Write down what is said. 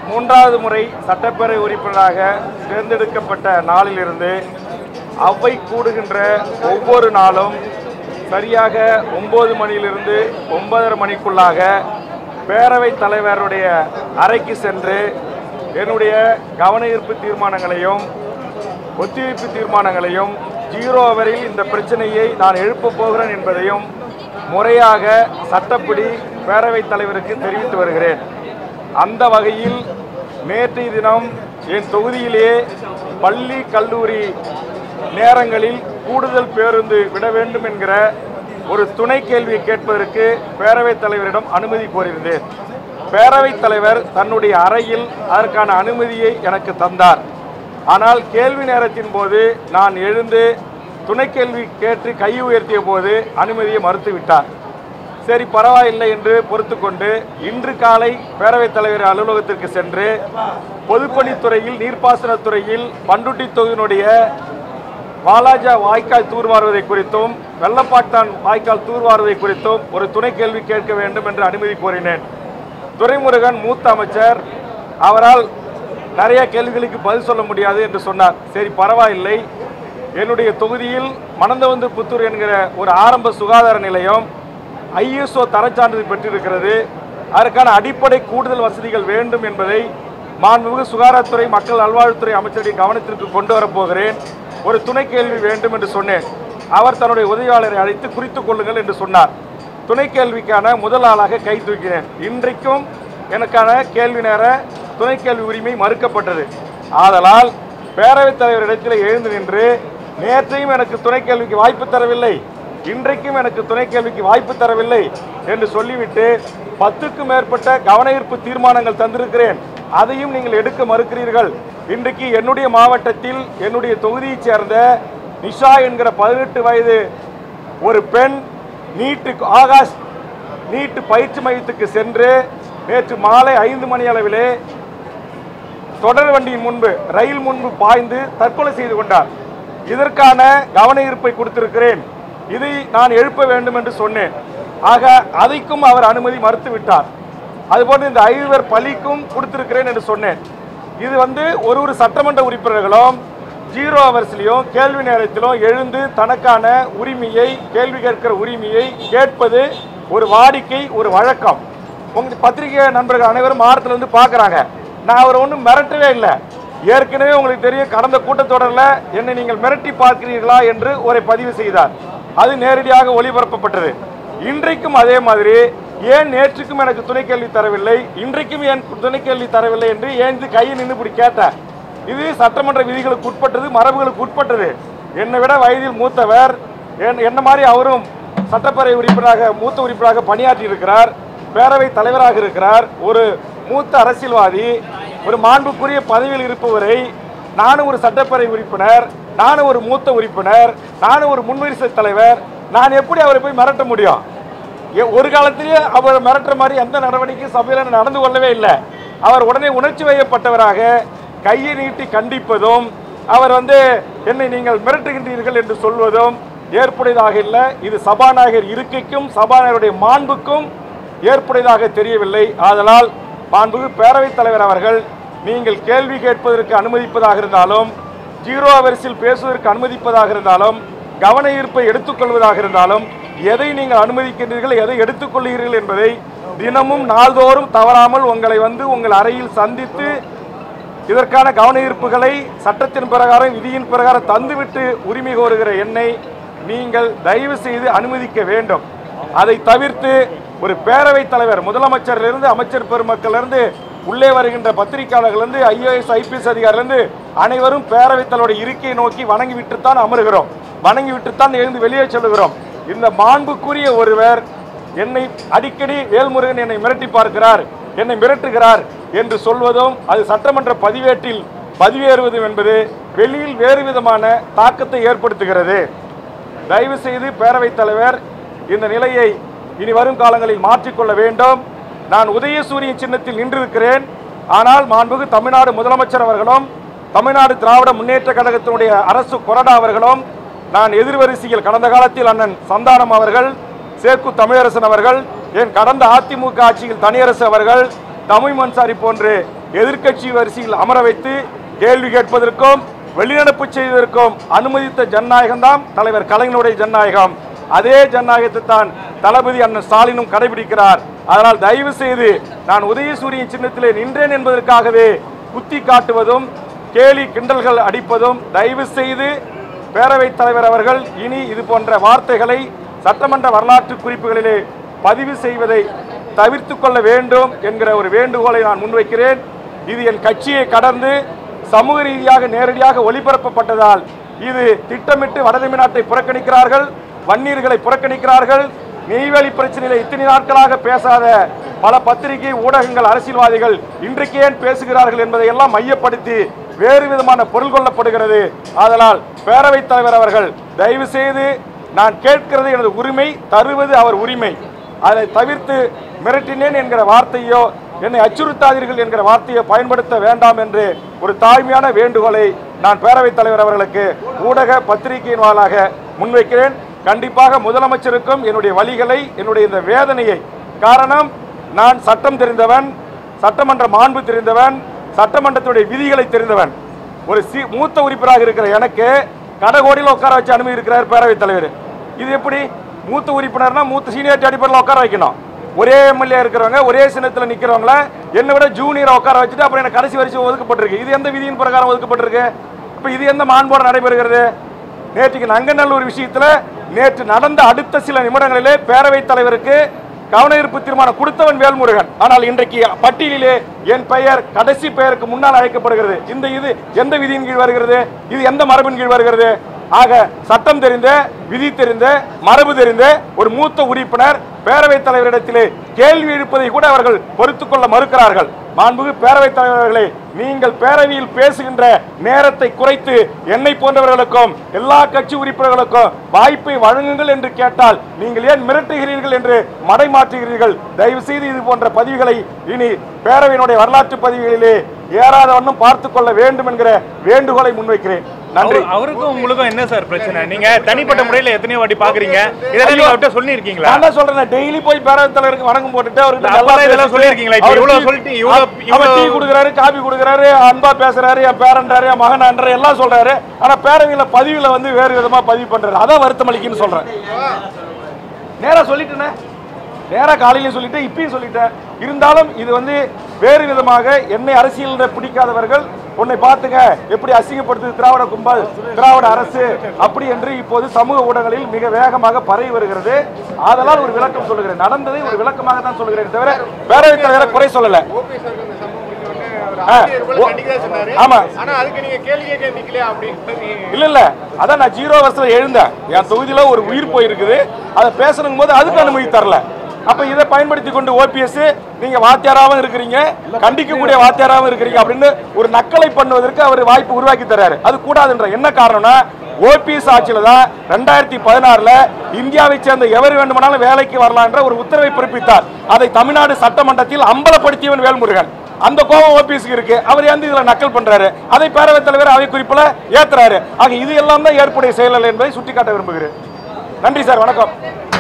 மூன்றாவது முறை சட்டப்பேரவை உறுப்பினராக தேர்ந்தெடுக்கப்பட்ட நாளிலிருந்து அவை கூடுகின்ற ஒவ்வொரு நாளும் சரியாக ஒன்பது மணியிலிருந்து ஒன்பதரை மணிக்குள்ளாக பேரவைத் தலைவருடைய அறைக்கு சென்று என்னுடைய கவன ஈர்ப்பு தீர்மானங்களையும் ஒத்திவைப்பு தீர்மானங்களையும் ஜீரோ அவரில் இந்த பிரச்சனையை நான் எழுப்பப் போகிறேன் என்பதையும் முறையாக சட்டப்படி பேரவைத் தலைவருக்கு தெரிவித்து வருகிறேன் அந்த வகையில் நேற்றைய தினம் என் தொகுதியிலே பள்ளி கல்லூரி நேரங்களில் கூடுதல் பேருந்து விட வேண்டும் என்கிற ஒரு துணை கேள்வியை கேட்பதற்கு பேரவைத் தலைவரிடம் அனுமதி கோரியிருந்தேன் பேரவைத் தலைவர் தன்னுடைய அறையில் அதற்கான அனுமதியை எனக்கு தந்தார் ஆனால் கேள்வி நேரத்தின் போது நான் எழுந்து துணை கேள்வி கேட்டு கை உயர்த்திய போது அனுமதியை மறுத்துவிட்டார் சரி பரவாயில்லை என்று பொறுத்துக்கொண்டு இன்று காலை பேரவைத் தலைவர் அலுவலகத்திற்கு சென்று பொதுப்பணித்துறையில் நீர்ப்பாசனத்துறையில் பண்டுட்டி தொகுதியினுடைய வாலாஜா வாய்க்கால் தூர்வாருவதை குறித்தும் வெள்ளப்பாட்டான் வாய்க்கால் தூர்வாருவதை குறித்தும் ஒரு துணை கேள்வி கேட்க வேண்டும் என்று அனுமதி கோரினேன் துரைமுருகன் மூத்த அமைச்சர் அவரால் நிறைய கேள்விகளுக்கு பதில் சொல்ல முடியாது என்று சொன்னார் சரி பரவாயில்லை என்னுடைய தொகுதியில் மணந்தவந்து புத்தூர் என்கிற ஒரு ஆரம்ப சுகாதார நிலையம் ஐஎஸ்ஓ தரச்சான்றிதழ் பெற்றிருக்கிறது அதற்கான அடிப்படை கூடுதல் வசதிகள் வேண்டும் என்பதை மாண்புமிகு சுகாதாரத்துறை மக்கள் நல்வாழ்வுத்துறை அமைச்சருடைய கவனத்திற்கு கொண்டு வரப்போகிறேன் ஒரு துணை கேள்வி வேண்டும் என்று சொன்னேன் அவர் தன்னுடைய உதவியாளரை அழைத்து குறித்துக் கொள்ளுங்கள் என்று சொன்னார் துணை கேள்விக்கான முதல் ஆளாக கை தூக்கினேன் இன்றைக்கும் எனக்கான கேள்வி நேர துணை கேள்வி உரிமை மறுக்கப்பட்டது ஆதலால் பேரவைத் தலைவரிடத்தில் எழுந்து நின்று நேற்றையும் எனக்கு துணை கேள்விக்கு வாய்ப்பு தரவில்லை இன்றைக்கும் எனக்கு துணை கேள்விக்கு வாய்ப்பு தரவில்லை என்று சொல்லிவிட்டு பத்துக்கும் மேற்பட்ட கவன ஈர்ப்பு தீர்மானங்கள் தந்திருக்கிறேன் அதையும் நீங்கள் எடுக்க மறுக்கிறீர்கள் இன்றைக்கு என்னுடைய மாவட்டத்தில் என்னுடைய தொகுதியைச் சேர்ந்த நிஷா என்கிற பதினெட்டு வயது ஒரு பெண் நீட்டு ஆகாஷ் நீட்டு பயிற்சி மையத்துக்கு சென்று நேற்று மாலை ஐந்து மணி அளவிலே தொடர் வண்டியின் முன்பு ரயில் முன்பு பாய்ந்து தற்கொலை செய்து கொண்டார் இதற்கான கவன ஈர்ப்பை கொடுத்திருக்கிறேன் இதை நான் எழுப்ப வேண்டும் என்று சொன்னேன் ஆக அதைக்கும் அவர் அனுமதி மறுத்து விட்டார் அதுபோன்று இந்த ஐவர் பலிக்கும் கொடுத்திருக்கிறேன் என்று சொன்னேன் இது வந்து ஒரு ஒரு சட்டமன்ற உறுப்பினர்களும் ஜீரோ அவர்ஸ்லையும் கேள்வி நேரத்திலும் எழுந்து தனக்கான உரிமையை கேள்வி கேட்கிற உரிமையை கேட்பது ஒரு வாடிக்கை ஒரு வழக்கம் உங்க பத்திரிகை நண்பர்கள் அனைவரும் மாரத்துல இருந்து பார்க்குறாங்க நான் அவரை ஒன்றும் மிரட்டவே இல்லை ஏற்கனவே உங்களுக்கு தெரியும் கடந்த கூட்டத்தொடரில் என்னை நீங்கள் மிரட்டி பார்க்கிறீர்களா என்று ஒரு பதிவு செய்தார் அது நேரடியாக ஒளிபரப்பப்பட்டது இன்றைக்கும் அதே மாதிரி ஏன் நேற்றுக்கும் எனக்கு துணை கேள்வி தரவில்லை இன்றைக்கும் ஏன் துணை கேள்வி தரவில்லை என்று ஏன் இது கையை நின்று இப்படி கேட்டேன் இது சட்டமன்ற விதிகளுக்கு உட்பட்டது மரபுகளுக்கு உட்பட்டது என்னை விட வயதில் மூத்தவர் என்- என்ன மாதிரி அவரும் சட்டப்பேரவை உறுப்பினராக மூத்த உறுப்பினராக பணியாற்றி இருக்கிறார் பேரவை தலைவராக இருக்கிறார் ஒரு மூத்த அரசியல்வாதி ஒரு மாண்புக்குரிய பதவியில் இருப்பவரை நானும் ஒரு சட்டப்பேரவை உறுப்பினர் நானும் ஒரு மூத்த உறுப்பினர் நானும் ஒரு முன்வரிசை தலைவர் நான் எப்படி அவரை போய் மிரட்ட முடியும் எ- ஒரு காலத்திலேயே அவர் மிரட்டுற மாதிரி எந்த நடவடிக்கையும் சபையில் நடந்து கொள்ளவே இல்லை அவர் உடனே உணர்ச்சி வயப்பட்டவராக கையை நீட்டி கண்டிப்பதும் அவர் வந்து என்னை நீங்கள் மிரட்டுகின்றீர்கள் என்று சொல்வதும் ஏற்புடையதாக இல்லை இது சபாநாயகர் இருக்கைக்கும் சபாநாயகருடைய மாண்புக்கும் ஏற்புடையதாக தெரியவில்லை ஆதலால் மாண்புகு பேரவைத் தலைவர் அவர்கள் நீங்கள் கேள்வி கேட்பதற்கு அனுமதிப்பதாக இருந்தாலும் ஜீரோ வரிசையில் பேசுவதற்கு அனுமதிப்பதாக இருந்தாலும் கவன ஈர்ப்பை எடுத்துக்கொள்வதாக இருந்தாலும் எதை நீங்கள் அனுமதிக்கின்றீர்கள் எதை எடுத்துக்கொள்கிறீர்கள் என்பதை தினமும் நாள்தோறும் தவறாமல் உங்களை வந்து உங்கள் அறையில் சந்தித்து இதற்கான கவன ஈர்ப்புகளை சட்டத்தின் பிரகாரம் விதியின் பிரகாரம் தந்துவிட்டு உரிமை கோருகிற என்னை நீங்கள் தயவு செய்து அனுமதிக்க வேண்டும் அதை தவிர்த்து ஒரு பேரவைத் தலைவர் முதலமைச்சரிலிருந்து அமைச்சர் பெருமக்களிலிருந்து உள்ளே வருகின்ற பத்திரிகையாளர்களிருந்து ஐஏஎஸ் ஐபிஎஸ் அதிகாரிலிருந்து அனைவரும் பேரவைத் தலைவருடைய இருக்கையை நோக்கி வணங்கிவிட்டுத்தான் அமருகிறோம் வணங்கிவிட்டுத்தான் எழுந்து வெளியே செல்லுகிறோம் இந்த மாண்புக்குரிய ஒருவர் என்னை அடிக்கடி வேல்முருகன் என்னை மிரட்டி பார்க்கிறார் என்னை மிரட்டுகிறார் என்று சொல்வதும் அது சட்டமன்ற பதிவேட்டில் பதிவேறுவதும் என்பது வெளியில் வேறு விதமான தாக்கத்தை ஏற்படுத்துகிறது தயவு செய்து பேரவைத் தலைவர் இந்த நிலையை இனி வரும் காலங்களில் மாற்றிக்கொள்ள வேண்டும் நான் உதயசூரியன் சின்னத்தில் நின்றிருக்கிறேன் ஆனால் மாண்புகு தமிழ்நாடு முதலமைச்சர் அவர்களும் தமிழ்நாடு திராவிட முன்னேற்ற கழகத்தினுடைய அரசு கொறடா அவர்களும் நான் எதிர்வரிசையில் கடந்த காலத்தில் அண்ணன் சந்தானம் அவர்கள் சேக்கு தமிழரசன் அவர்கள் என் கடந்த அதிமுக ஆட்சியில் தனியரசு அவர்கள் தமிழ் மன்சாரி போன்று எதிர்க்கட்சி வரிசையில் அமர வைத்து கேள்வி கேட்பதற்கும் வெளிநடப்பு செய்வதற்கும் அனுமதித்த ஜனநாயகம் தான் தலைவர் கலைஞருடைய ஜனநாயகம் அதே ஜனநாயகத்தை தான் தளபதி அண்ணன் ஸ்டாலினும் கடைபிடிக்கிறார் அதனால் தயவு செய்து நான் உதயசூரியன் சின்னத்திலே நின்றேன் என்பதற்காகவே குத்தி காட்டுவதும் கேலி கிண்டல்கள் அடிப்பதும் தயவு செய்து பேரவைத் தலைவர் அவர்கள் இனி இது போன்ற வார்த்தைகளை சட்டமன்ற வரலாற்று குறிப்புகளிலே பதிவு செய்வதை தவிர்த்து கொள்ள வேண்டும் என்கிற ஒரு வேண்டுகோளை நான் முன்வைக்கிறேன் இது என் கட்சியை கடந்து சமூக ரீதியாக நேரடியாக ஒளிபரப்பப்பட்டதால் இது திட்டமிட்டு வடதமிழ்நாட்டை புறக்கணிக்கிறார்கள் வன்னியர்களை புறக்கணிக்கிறார்கள் நெய்வேலி பிரச்சனையில இத்தனை நாட்களாக பேசாத பல பத்திரிகை ஊடகங்கள் அரசியல்வாதிகள் இன்றைக்கு ஏன் பேசுகிறார்கள் என்பதை எல்லாம் மையப்படுத்தி வேறு விதமான பொருள் கொள்ளப்படுகிறது ஆதலால் பேரவைத் தலைவர் அவர்கள் தயவு செய்து நான் கேட்கிறது எனது உரிமை தருவது அவர் உரிமை அதை தவிர்த்து மிரட்டினேன் என்கிற வார்த்தையோ என்னை அச்சுறுத்தாதீர்கள் என்கிற வார்த்தையை பயன்படுத்த வேண்டாம் என்று ஒரு தாழ்மையான வேண்டுகோளை நான் பேரவைத் தலைவர் அவர்களுக்கு ஊடக பத்திரிகையின் வாயிலாக முன்வைக்கிறேன் கண்டிப்பாக முதலமைச்சருக்கும் என்னுடைய வழிகளை என்னுடைய இந்த வேதனையை காரணம் நான் சட்டம் தெரிந்தவன் சட்டமன்ற மாண்பு தெரிந்தவன் சட்டமன்றத்துடைய விதிகளை தெரிந்தவன் ஒரு சி மூத்த உறுப்பினராக இருக்கிற எனக்கு கடகோடியில் உட்கார வச்சு அனுமதி இருக்கிறார் பேரவைத் தலைவர் இது எப்படி மூத்த உறுப்பினர்னா மூத்த சீனியாரிட்டி அடிப்படையில் உட்கார வைக்கணும் ஒரே எம்எல்ஏ இருக்கிறவங்க ஒரே சின்னத்தில் நிற்கிறவங்கள என்னை விட ஜூனியரை உட்கார வச்சுட்டு அப்புறம் எனக்கு கடைசி வரிசை ஒதுக்கப்பட்டிருக்கு இது எந்த விதியின் பிரகாரம் ஒதுக்கப்பட்டிருக்கு இப்போ இது எந்த மாண்போடு நடைபெறுகிறது நேற்றுக்கு நங்கநல்லூர் விஷயத்தில் நேற்று நடந்த அடுத்த சில நிமிடங்களிலே பேரவைத் தலைவருக்கு கவன ஈர்ப்பு தீர்மானம் கொடுத்தவன் வேல்முருகன் ஆனால் இன்றைக்கு பட்டியலிலே என் பெயர் கடைசி பெயருக்கு முன்னால் அழைக்கப்படுகிறது இந்த இது எந்த விதியின் கீழ் வருகிறது இது எந்த மரபின் கீழ் வருகிறது ஆக சட்டம் தெரிந்த விதி தெரிந்த மரபு தெரிந்த ஒரு மூத்த உறுப்பினர் பேரவைத் தலைவரிடத்திலே கேள்வி எழுப்பதை கூட அவர்கள் பொறுத்துக் கொள்ள மறுக்கிறார்கள் மாண்புகு பேரவைத் தலைவர்களே நீங்கள் பேரவையில் பேசுகின்ற நேரத்தை குறைத்து என்னை போன்றவர்களுக்கும் எல்லா கட்சி உறுப்பினர்களுக்கும் வாய்ப்பை வழங்குங்கள் என்று கேட்டால் நீங்கள் ஏன் மிரட்டுகிறீர்கள் என்று மடைமாற்றுகிறீர்கள் தயவு செய்து இது போன்ற பதிவுகளை இனி பேரவையினுடைய வரலாற்று பதிவுகளிலே ஏறாத வண்ணம் பார்த்துக் கொள்ள வேண்டும் என்கிற வேண்டுகோளை முன்வைக்கிறேன் நன்றி அவரு- அவருக்கும் உங்களுக்கும் என்ன சார் பிரச்சனை நீங்க தனிப்பட்ட முறையில எத்தனையோ வாட்டி பாக்குறீங்க இதெல்லாம் நீங்க அவர்கிட்ட சொல்லியிருக்கீங்களா நான் தான் சொல்றேன் டெய்லி போய் பேரவைத் தலைவருக்கு வணக்கம் போட்டுட்டு அவருக்கு அப்பதான் நல்லா இதெல்லாம் பேசிட்டு, சொல்லியிருக்கீங்களா? இப்ப அவர் இவ்வளவு டீ- சொல்லிட்டு இவ்வளவு- அவர் இவ்வளவு- டீ கொடுக்குறாரு காபி கொடுக்குறாரு அன்பா பேசுறாரு என் பேரன்றாரு என் மகன்ன்றாரு எல்லாம் சொல்றாரு ஆனா பேரவையில பதிவுல வந்து வேறு விதமா பதிவு பண்றாரு அதான் வருத்தம் அளிக்குன்னு சொல்றேன் நேரா சொல்லிட்டேனே நேரா காலையில சொல்லிட்டேன் இப்பயும் சொல்லிட்டேன் இருந்தாலும் இது வந்து வேறு விதமாக என்னை அரசியல் பிடிக்காதவர்கள் உன்னை பார்த்துங்க எப்படி அசிங்கப்படுத்துது திராவிட கும்பல் திராவிட அரசு அப்படி என்று இப்போது சமூக ஊடகங்களில் மிக வேகமாக பரவி வருகிறது ஆதலால் ஒரு விளக்கம் சொல்லுகிறேன் நடந்ததை ஒரு விளக்கமாக தான் சொல்லுகிறேன் தவிர பேரவைத் தலைவரை குறை சொல்லல ஓபிஎஸ் அவர்கள் இந்த சம்பவம் முடிஞ்ச உடனே அவர் ஆ, ஆசிரியர் கூட ஓ- கண்டிக்கிறதா சொன்னாரு. ஆமா. ஆனா அதுக்கு நீங்க கேள்வி கேட்க நிக்கலையா அப்படின்னு இல்ல இல்ல அதான் நான் ஜீரோ வருஷத்துல எழுந்தேன் என் தொகுதியில ஒரு உயிர் போயிருக்குது அதை பேசணும் போது அதுக்கு அனுமதி தரல அப்ப இதை பயன்படுத்தி கொண்டு ஓபிஎஸ் நீங்க வாத்தியாராவும் இருக்கிறீங்க கண்டிக்கக்கூடிய வாத்தியாராவும் இருக்கிறீங்க அப்படின்னு ஒரு நக்கலை பண்ணுவதற்கு அவர் வாய்ப்பு உருவாக்கி தர்றாரு அது கூடாதுன்ற என்ன காரணம்னா ஓபிஎஸ் ஆட்சியில தான் ரெண்டாயிரத்தி பதினாறுல இந்தியாவை சேர்ந்த எவர் வேண்டுமானாலும் வேலைக்கு வரலான்ற ஒரு உத்தரவை பிறப்பித்தார் அதை தமிழ்நாடு சட்டமன்றத்தில் அம்பலப்படுத்தியவன் வேல்முருகன் அந்த கோபம் ஓபிஎஸ்க்கு இருக்கு அவர் வந்து இதுல நக்கல் பண்றாரு அதை பேரவைத் தலைவர் அவை குறிப்புல ஏத்துறாரு ஆக இது எல்லாம் தான் ஏற்புடைய செயல் என்பதை சுட்டிக்காட்ட விரும்புகிறேன் நன்றி சார் வணக்கம்